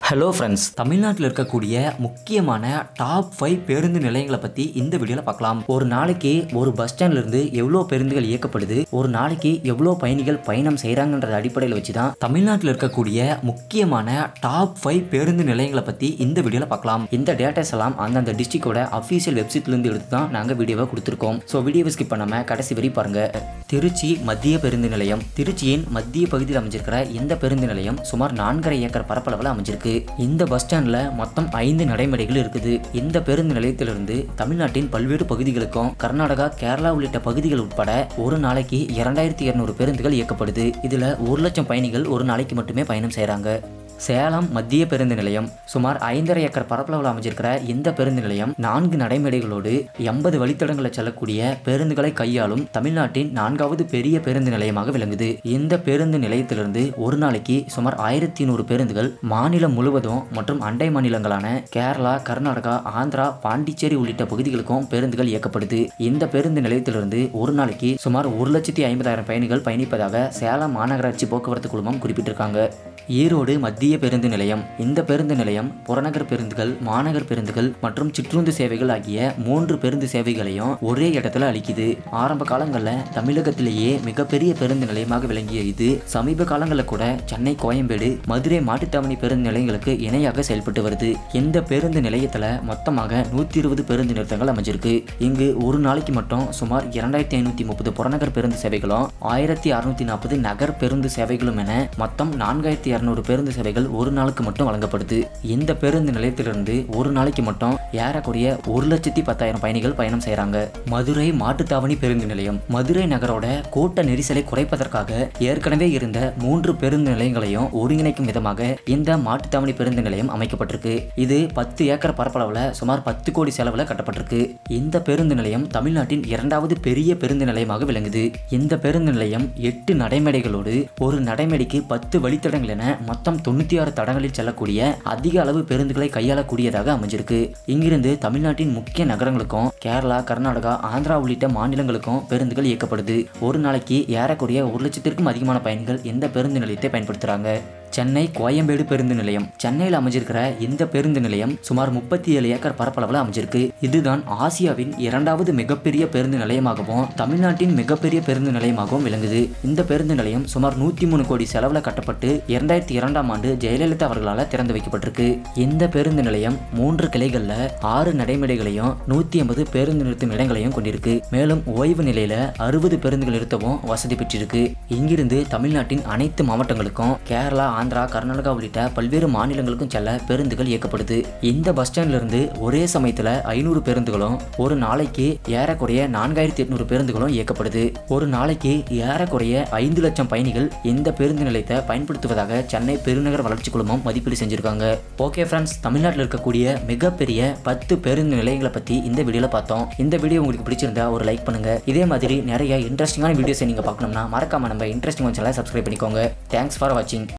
hello friends தமிழ்நாட்டில் இருக்கக்கூடிய முக்கியமான டாப் ஃபைவ் பேருந்து நிலையங்களை பற்றி இந்த வீடியோவில் பார்க்கலாம் ஒரு நாளைக்கு ஒரு பஸ் ஸ்டாண்ட்ல இருந்து எவ்வளோ பேருந்துகள் இயக்கப்படுது ஒரு நாளைக்கு எவ்வளோ பயணிகள் பயணம் செய்கிறாங்கன்ற அடிப்படையில் வச்சு தான் தமிழ்நாட்டில் இருக்கக்கூடிய முக்கியமான டாப் ஃபைவ் பேருந்து நிலையங்களை பற்றி இந்த வீடியோவில் பார்க்கலாம் இந்த டேட்டாஸ் எல்லாம் அந்தந்த டிஸ்ட்ரிக்டோட அஃபீஷியல் வெப்சைட்லேருந்து எடுத்து தான் நாங்கள் வீடியோவை கொடுத்துருக்கோம் ஸோ வீடியோவை ஸ்கிப் பண்ணாமல் கடைசி வரை பாருங்க திருச்சி மத்திய பேருந்து நிலையம் திருச்சியின் மத்திய பகுதியில் அமைஞ்சிருக்கிற இந்த பேருந்து நிலையம் சுமார் நான்கரை ஏக்கர் பரப்பளவில் அமைஞ்சிருக்கு இந்த பஸ் ஸ்டாண்ட்ல மொத்தம் ஐந்து நடைமேடைகள் இருக்குது இந்த பேருந்து நிலையத்திலிருந்து தமிழ்நாட்டின் பல்வேறு பகுதிகளுக்கும் கர்நாடகா கேரளா உள்ளிட்ட பகுதிகள் உட்பட ஒரு நாளைக்கு இரண்டாயிரத்தி இருநூறு பேருந்துகள் இயக்கப்படுது இதுல ஒரு லட்சம் பயணிகள் ஒரு நாளைக்கு மட்டுமே பயணம் செய்றாங்க சேலம் மத்திய பேருந்து நிலையம் சுமார் ஐந்தரை ஏக்கர் பரப்பளவில் அமைஞ்சிருக்கிற இந்த பேருந்து நிலையம் நான்கு நடைமேடைகளோடு எண்பது வழித்தடங்களை செல்லக்கூடிய பேருந்துகளை கையாளும் தமிழ்நாட்டின் நான்காவது பெரிய பேருந்து நிலையமாக விளங்குது இந்த பேருந்து நிலையத்திலிருந்து ஒரு நாளைக்கு சுமார் ஆயிரத்தி நூறு பேருந்துகள் மாநிலம் முழுவதும் மற்றும் அண்டை மாநிலங்களான கேரளா கர்நாடகா ஆந்திரா பாண்டிச்சேரி உள்ளிட்ட பகுதிகளுக்கும் பேருந்துகள் இயக்கப்படுது இந்த பேருந்து நிலையத்திலிருந்து ஒரு நாளைக்கு சுமார் ஒரு லட்சத்தி ஐம்பதாயிரம் பயணிகள் பயணிப்பதாக சேலம் மாநகராட்சி போக்குவரத்து குழுமம் குறிப்பிட்டிருக்காங்க ஈரோடு மத்திய பேருந்து நிலையம் இந்த பேருந்து நிலையம் புறநகர் பேருந்துகள் மாநகர் பேருந்துகள் மற்றும் சிற்றுந்து சேவைகள் ஆகிய மூன்று பேருந்து சேவைகளையும் ஒரே இடத்துல அளிக்குது ஆரம்ப காலங்களில் தமிழகத்திலேயே மிகப்பெரிய பேருந்து நிலையமாக விளங்கிய இது சமீப காலங்களில் கூட சென்னை கோயம்பேடு மதுரை மாட்டுத்தாவணி பேருந்து நிலையங்களுக்கு இணையாக செயல்பட்டு வருது இந்த பேருந்து நிலையத்தில் மொத்தமாக நூற்றி இருபது பேருந்து நிறுத்தங்கள் அமைஞ்சிருக்கு இங்கு ஒரு நாளைக்கு மட்டும் சுமார் இரண்டாயிரத்தி ஐநூற்றி முப்பது புறநகர் பேருந்து சேவைகளும் ஆயிரத்தி அறுநூத்தி நாற்பது நகர் பேருந்து சேவைகளும் என மொத்தம் நான்காயிரத்தி இரநூறு பேருந்து சேவைகள் ஒரு நாளுக்கு மட்டும் வழங்கப்படுது இந்த பேருந்து நிலையத்திலிருந்து ஒரு நாளைக்கு மட்டும் ஏறக்குறைய ஒரு லட்சத்தி பத்தாயிரம் பயணிகள் பயணம் செய்கிறாங்க மதுரை மாட்டுத்தாவணி பேருந்து நிலையம் மதுரை நகரோட கூட்ட நெரிசலை குறைப்பதற்காக ஏற்கனவே இருந்த மூன்று பேருந்து நிலையங்களையும் ஒருங்கிணைக்கும் விதமாக இந்த மாட்டுத்தாவணி பேருந்து நிலையம் அமைக்கப்பட்டிருக்கு இது பத்து ஏக்கர் பரப்பளவில் சுமார் பத்து கோடி செலவில் கட்டப்பட்டிருக்கு இந்த பேருந்து நிலையம் தமிழ்நாட்டின் இரண்டாவது பெரிய பேருந்து நிலையமாக விளங்குது இந்த பேருந்து நிலையம் எட்டு நடைமேடைகளோடு ஒரு நடைமேடைக்கு பத்து வழித்தடங்கள் என மொத்தம் தொண்ணூற்றி ஆறு தடங்களில் செல்லக்கூடிய அதிக அளவு பேருந்துகளை கையாளக்கூடியதாக அமைஞ்சிருக்கு இங்கிருந்து தமிழ்நாட்டின் முக்கிய நகரங்களுக்கும் கேரளா கர்நாடகா ஆந்திரா உள்ளிட்ட மாநிலங்களுக்கும் பேருந்துகள் இயக்கப்படுது ஒரு நாளைக்கு ஏறக்குறைய ஒரு லட்சத்திற்கும் அதிகமான பயணிகள் இந்த பேருந்து நிலையத்தை பயன்படுத்துகிறாங்க சென்னை கோயம்பேடு பேருந்து நிலையம் சென்னையில் அமைஞ்சிருக்கிற இந்த பேருந்து நிலையம் சுமார் முப்பத்தி ஏழு ஏக்கர் பரப்பளவில் அமைஞ்சிருக்கு இதுதான் ஆசியாவின் இரண்டாவது மிகப்பெரிய பேருந்து நிலையமாகவும் தமிழ்நாட்டின் மிகப்பெரிய பேருந்து நிலையமாகவும் விளங்குது இந்த பேருந்து நிலையம் சுமார் நூற்றி மூணு கோடி செலவில் கட்டப்பட்டு இரண்டாயிரத்தி இரண்டாம் ஆண்டு ஜெயலலிதா அவர்களால் திறந்து வைக்கப்பட்டிருக்கு இந்த பேருந்து நிலையம் மூன்று கிளைகளில் ஆறு நடைமேடைகளையும் நூற்றி ஐம்பது பேருந்து நிறுத்தும் இடங்களையும் கொண்டிருக்கு மேலும் ஓய்வு நிலையில அறுபது பேருந்துகள் நிறுத்தவும் வசதி பெற்றிருக்கு இங்கிருந்து தமிழ்நாட்டின் அனைத்து மாவட்டங்களுக்கும் கேரளா ஆந்திரா கர்நாடகா உள்ளிட்ட பல்வேறு மாநிலங்களுக்கும் செல்ல பேருந்துகள் இயக்கப்படுது இந்த பஸ் ஸ்டாண்ட்ல இருந்து ஒரே சமயத்துல ஐநூறு பேருந்துகளும் ஒரு நாளைக்கு ஏறக்குறைய நான்காயிரத்தி எட்நூறு பேருந்துகளும் இயக்கப்படுது ஒரு நாளைக்கு ஏறக்குறைய ஐந்து லட்சம் பயணிகள் இந்த பேருந்து நிலையத்தை பயன்படுத்துவதாக சென்னை பெருநகர் வளர்ச்சி குழுமம் மதிப்பீடு செஞ்சிருக்காங்க ஓகே ஃப்ரெண்ட்ஸ் தமிழ்நாட்டில் இருக்கக்கூடிய மிகப்பெரிய பத்து பேருந்து நிலையங்களை பத்தி இந்த வீடியோல பார்த்தோம் இந்த வீடியோ உங்களுக்கு பிடிச்சிருந்தா ஒரு லைக் பண்ணுங்க இதே மாதிரி நிறைய இன்ட்ரெஸ்டிங்கான வீடியோஸை நீங்க பார்க்கணும்னா மறக்காம நம்ம இன்ட்ரெஸ்டிங் சேனலை சப்ஸ்கிரைப் பண்ணிக்கோங்க தேங்க்ஸ் ஃபார் வாட்சிங்